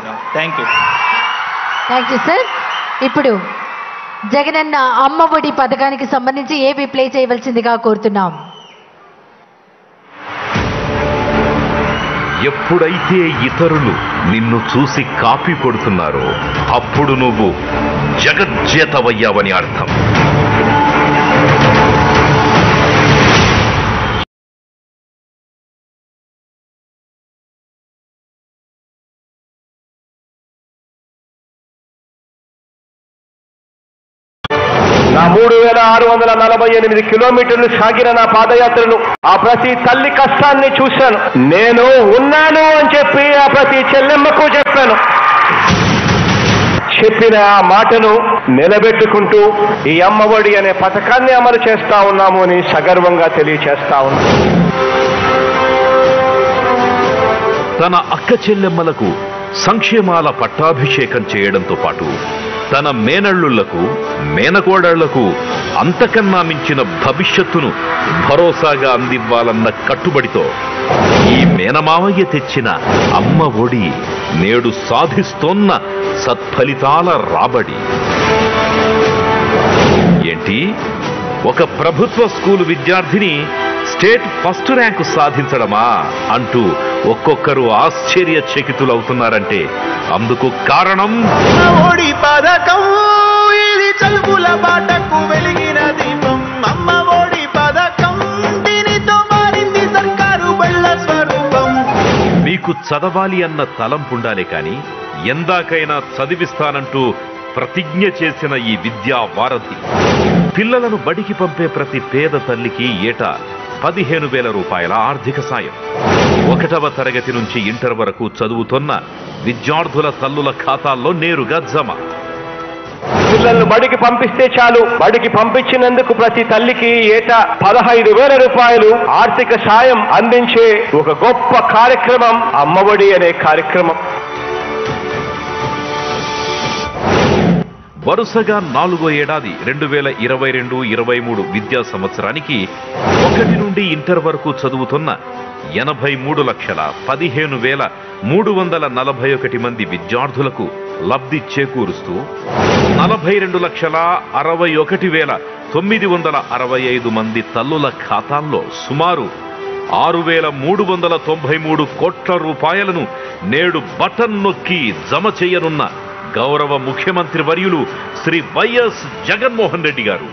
కోరుతున్నాం thank you thank you sir ఇప్పుడు జగనన్న అమ్మ ఒడి పథకానికి సంబంధించి ఏవి ప్లే చేయవలసిందిగా కోరుతున్నాం ఎప్పుడైతే ఇతరులు నిన్ను చూసి కాపీ కొడుతున్నారో అప్పుడు నువ్వు జగజ్జేతవయ్యావని అర్థం నా మూడు వేల ఆరు వందల నలభై ఎనిమిది కిలోమీటర్లు సాగిన నా పాదయాత్రను ఆ ప్రతి తల్లి కష్టాన్ని చూశాను నేను ఉన్నాను అని చెప్పి ఆ ప్రతి చెల్లెమ్మకు చెప్పాను చెప్పిన ఆ మాటను నిలబెట్టుకుంటూ ఈ అమ్మఒడి అనే పథకాన్ని అమలు చేస్తా ఉన్నాము అని సగర్వంగా తెలియచేస్తా ఉన్నాను తన అక్క చెల్లెమ్మలకు సంక్షేమాల పట్టాభిషేకం చేయడంతో పాటు తన మేనళ్ళుళ్లకు మేనకోడళ్లకు అంతకన్నా మించిన భవిష్యత్తును భరోసాగా అందివ్వాలన్న కట్టుబడితో ఈ మేనమావయ్య తెచ్చిన అమ్మ ఒడి నేడు సాధిస్తోన్న సత్ఫలితాల రాబడి ఏంటి ఒక ప్రభుత్వ స్కూలు విద్యార్థిని స్టేట్ ఫస్ట్ ర్యాంకు సాధించడమా అంటూ ఒక్కొక్కరు ఆశ్చర్యచకితులవుతున్నారంటే అందుకు కారణం ఒడి పథకం ఇది చదువుల బాటకు వెలిగిన దీపం అమ్మ ఒడి పథకం దీనితో మారింది సర్కారు బళ్ళ స్వరూపం మీకు చదవాలి అన్న తలంపుండాలే కాని ఎందాకైనా చదివిస్తానంటూ ప్రతిజ్ఞ చేసిన ఈ విద్యా వారధి పిల్లలను బడికి పంపే ప్రతి పేద తల్లికి ఏటా పదిహేను వేల రూపాయల ఆర్థిక సాయం ఒకటవ తరగతి నుంచి ఇంటర్ వరకు చదువుతున్న విద్యార్థుల తల్లుల ఖాతాల్లో నేరుగా జమ పిల్లలను బడికి పంపిస్తే చాలు బడికి పంపించినందుకు ప్రతి తల్లికి ఏటా పదహైదు వేల రూపాయలు ఆర్థిక సాయం అందించే ఒక గొప్ప కార్యక్రమం అమ్మఒడి అనే కార్యక్రమం వరుసగా నాలుగో ఏడాది రెండు వేల ఇరవై రెండు ఇరవై మూడు విద్యా సంవత్సరానికి ఒకటి నుండి ఇంటర్ వరకు చదువుతున్న ఎనభై మూడు లక్షల పదిహేను వేల మూడు వందల నలభై ఒకటి మంది విద్యార్థులకు లబ్ధి చేకూరుస్తూ నలభై రెండు లక్షల అరవై ఒకటి వేల తొమ్మిది వందల అరవై ఐదు మంది తల్లుల ఖాతాల్లో సుమారు ఆరు వేల మూడు వందల తొంభై మూడు కోట్ల రూపాయలను నేడు బటన్ నొక్కి జమ చేయనున్న గౌరవ ముఖ్యమంత్రి వర్యులు శ్రీ వైఎస్ జగన్మోహన్ రెడ్డి గారు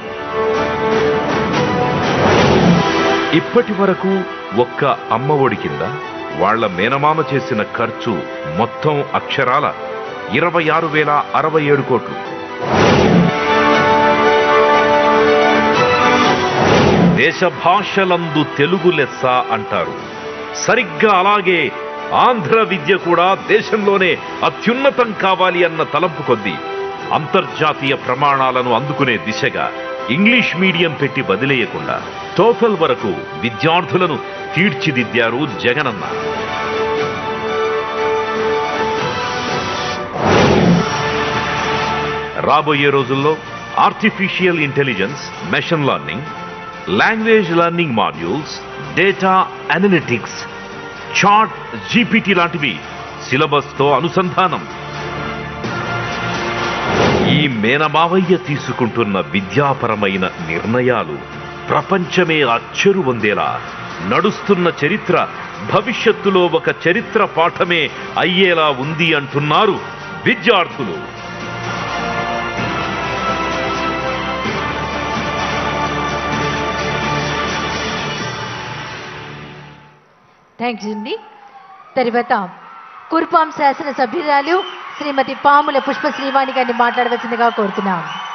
ఇప్పటి వరకు ఒక్క అమ్మఒడి కింద వాళ్ల మేనమామ చేసిన ఖర్చు మొత్తం అక్షరాల ఇరవై ఆరు వేల అరవై ఏడు కోట్లు దేశ భాషలందు తెలుగు లెస్స అంటారు సరిగ్గా అలాగే ఆంధ్ర విద్య కూడా దేశంలోనే అత్యున్నతం కావాలి అన్న తలంపు కొద్దీ అంతర్జాతీయ ప్రమాణాలను అందుకునే దిశగా ఇంగ్లీష్ మీడియం పెట్టి వదిలేయకుండా టోఫెల్ వరకు విద్యార్థులను తీర్చిదిద్దారు జగనన్న రాబోయే రోజుల్లో artificial intelligence machine learning language learning modules data analytics chat GPT లాంటివి సిలబస్తో అనుసంధానం ఈ మేనమావయ్య తీసుకుంటున్న విద్యాపరమైన నిర్ణయాలు ప్రపంచమే అచ్చరు పొందేలా నడుస్తున్న చరిత్ర భవిష్యత్తులో ఒక చరిత్ర పాఠమే అయ్యేలా ఉంది అంటున్నారు విద్యార్థులు థ్యాంక్స్ అండి తర్వాత కుర్పాం శాసన సభ్యురాలు శ్రీమతి పాముల పుష్ప శ్రీవాణి గారిని మాట్లాడవలసిందిగా కోరుతున్నాం